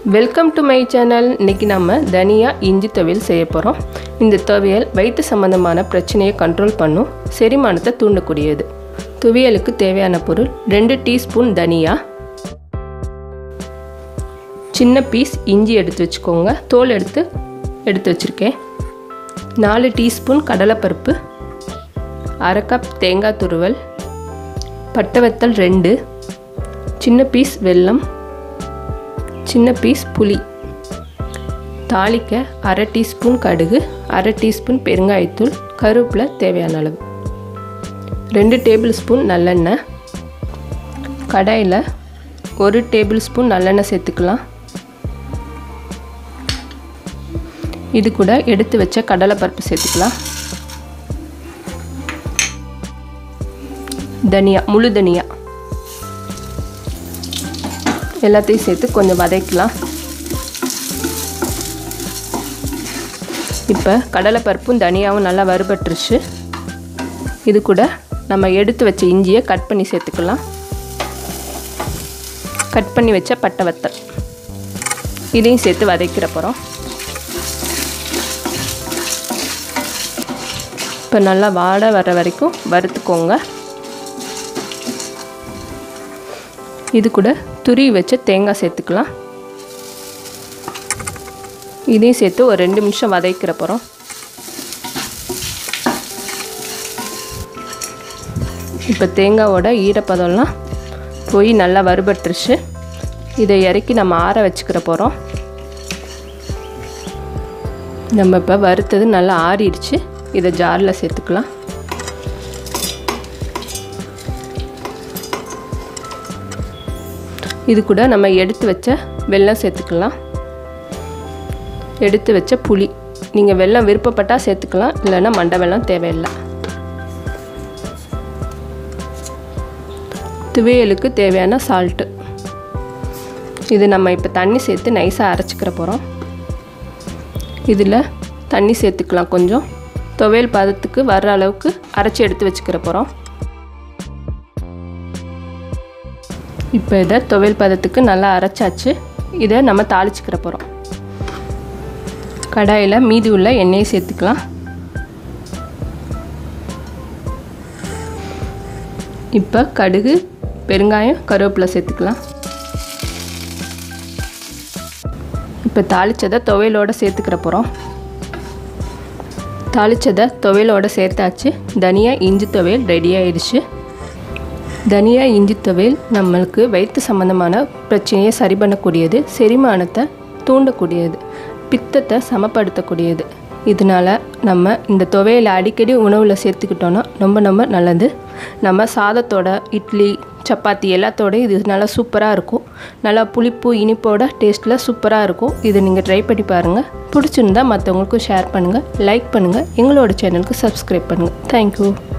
welcome to my channel இன்றைக்கி நம்ம தனியா இஞ்சி துவையல் செய்ய போகிறோம் இந்த துவையல் வயிற்று சம்பந்தமான பிரச்சனையை கண்ட்ரோல் பண்ணும் செரிமானத்தை தூண்டக்கூடியது துவையலுக்கு தேவையான பொருள் ரெண்டு டீஸ்பூன் தனியா சின்ன பீஸ் இஞ்சி எடுத்து வச்சுக்கோங்க தோல் எடுத்து எடுத்து வச்சுருக்கேன் நாலு டீஸ்பூன் கடலைப்பருப்பு அரை கப் தேங்காய் துருவல் பட்டை வத்தல் ரெண்டு சின்ன பீஸ் வெல்லம் சின்ன பீஸ் புளி தாளிக்க அரை டீஸ்பூன் கடுகு அரை டீஸ்பூன் பெருங்காயத்தூள் கருவேப்பிலை தேவையான அளவு ரெண்டு டேபிள் ஸ்பூன் நல்லெண்ணெய் கடாயில் ஒரு டேபிள் ஸ்பூன் நல்லெண்ணெய் சேர்த்துக்கலாம் இது கூட எடுத்து வச்ச கடலைப்பருப்பு சேர்த்துக்கலாம் தனியா முழு தனியா எல்லாத்தையும் சேர்த்து கொஞ்சம் வதக்கலாம் இப்போ கடலைப்பருப்பும் தனியாகவும் நல்லா வறுபட்டுருச்சு இது கூட நம்ம எடுத்து வச்ச இஞ்சியை கட் பண்ணி சேர்த்துக்கலாம் கட் பண்ணி வச்ச பட்டை வத்தல் இதையும் சேர்த்து வதக்கிற போகிறோம் இப்போ நல்லா வாடை வர வரைக்கும் வறுத்துக்கோங்க இது கூட துருவி வச்ச தேங்காய் சேர்த்துக்கலாம் இதையும் சேர்த்து ஒரு ரெண்டு நிமிஷம் வதக்கிற போகிறோம் இப்போ தேங்காவோட ஈரப்பதம்லாம் போய் நல்லா வறுபட்டுருச்சு இதை இறக்கி நம்ம ஆற வச்சுக்கிற போகிறோம் நம்ம இப்போ வறுத்தது நல்லா ஆறிடுச்சு இதை ஜாரில் சேர்த்துக்கலாம் இது கூட நம்ம எடுத்து வச்ச வெல்லம் சேர்த்துக்கலாம் எடுத்து வச்ச புளி நீங்கள் வெல்லம் விருப்பப்பட்டால் சேர்த்துக்கலாம் இல்லைன்னா மண்டை வெல்லம் தேவையில்லை துவையலுக்கு தேவையான சால்ட்டு இது நம்ம இப்போ தண்ணி சேர்த்து நைஸாக அரைச்சிக்கிற போகிறோம் இதில் தண்ணி சேர்த்துக்கலாம் கொஞ்சம் துவையல் பதத்துக்கு வர்ற அளவுக்கு அரைச்சி எடுத்து வச்சுக்கிற போகிறோம் இப்போ இதை துவையல் பதத்துக்கு நல்லா அரைச்சாச்சு இதை நம்ம தாளிச்சுக்கிற போகிறோம் கடாயில் மீதி உள்ள எண்ணெயை சேர்த்துக்கலாம் இப்போ கடுகு பெருங்காயம் கருவேப்பிலை சேர்த்துக்கலாம் இப்போ தாளித்ததை துவையலோடு சேர்த்துக்கிற போகிறோம் தாளித்ததை துவையலோடு சேர்த்தாச்சு தனியா இஞ்சி துவையல் ரெடி ஆயிடுச்சு தனியா இஞ்சி துவையல் நம்மளுக்கு வயிற்று சம்மந்தமான பிரச்சனையை சரி பண்ணக்கூடியது செரிமானத்தை தூண்டக்கூடியது பித்தத்தை சமப்படுத்தக்கூடியது இதனால் நம்ம இந்த துவையலை அடிக்கடி உணவில் சேர்த்துக்கிட்டோன்னா ரொம்ப ரொம்ப நல்லது நம்ம சாதத்தோட இட்லி சப்பாத்தி எல்லாத்தோடையும் இது நல்லா சூப்பராக இருக்கும் நல்லா புளிப்பு இனிப்போட டேஸ்ட்டில் சூப்பராக இருக்கும் இதை நீங்கள் ட்ரை பண்ணி பாருங்கள் பிடிச்சிருந்தா மற்றவங்களுக்கும் ஷேர் பண்ணுங்கள் லைக் பண்ணுங்கள் எங்களோட சேனலுக்கு சப்ஸ்கிரைப் பண்ணுங்கள் தேங்க்யூ